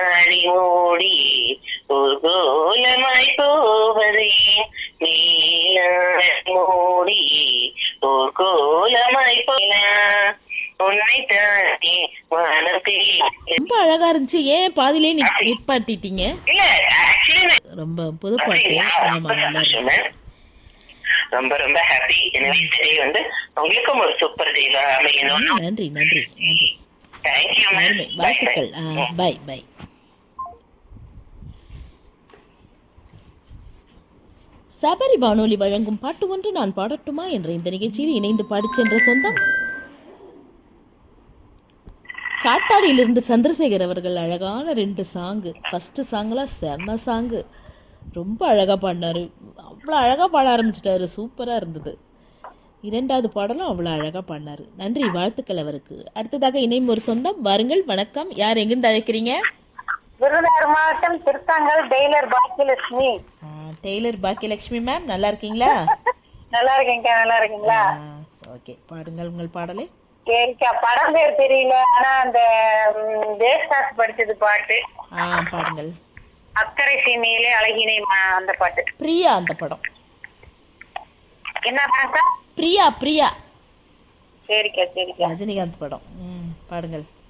அடிமூடி ஊர்கோலமாய் போவது நீல மூடி ஊர்கோலமாய் போல உன்னை தானே மனத்தில் ரொம்ப அழகா இருந்துச்சு ஏன் பாதிலே நிப்- நிப்பாட்டிட்டீங்க இல்ல ஆக்சுவலி ரொம்ப புது பாட்டு ஆமா நல்லா இருந்துச்சு ரொம்ப ரொம்ப ஹாப்பி எனவே டே வந்து உங்களுக்கும் ஒரு சூப்பர் டே தான் அமையணும் ம், நன்றி நன்றி நன்றி தேங்க்யூ அருமை வாழ்த்துக்கள் பை பை சபரி வானொலி வழங்கும் பாட்டு ஒன்று நான் பாடட்டுமா என்ற இந்த நிகழ்ச்சியில் இணைந்து பாடிச் சென்ற சொந்தம் காட்டாடியிலிருந்து சந்திரசேகர் அவர்கள் அழகான ரெண்டு சாங்கு ஃபர்ஸ்ட் சாங்லாம் செம்ம சாங்கு ரொம்ப அழகா பாடினாரு அவ்வளோ அழகா பாட ஆரம்பிச்சிட்டாரு சூப்பரா இருந்தது இரண்டாவது பாடலும் அவ்வளோ அழகா பாடினாரு நன்றி வாழ்த்துக்கள் அவருக்கு அடுத்ததாக இணையும் ஒரு சொந்தம் வாருங்கள் வணக்கம் யார் எங்கிருந்து அழைக்கிறீங்க விருதுநகர் மாவட்டம் திருத்தாங்கல் டெய்லர் பாக்கியலட்சுமி ஆ, டெய்லர் பாக்கியலட்சுமி மேம் நல்லா இருக்கீங்களா நல்லா இருக்கீங்க நல்லா இருக்கீங்களா ஓகே பாடுங்கள் உங்கள் பாடலை சரிக்கா படம் பேர் தெரியல ஆனா அந்த ம், தேவதாஸ் படிச்சது பாட்டு ஆ பாடுங்கள் அக்கறை சீமையிலே அழகினை மா- அந்த பாட்டு பிரியா அந்த படம் என்ன பாட்டா பிரியா பிரியா சரிக்கா சரிக்கா ரஜினிகாந்த் படம் ம் பாடுங்கள்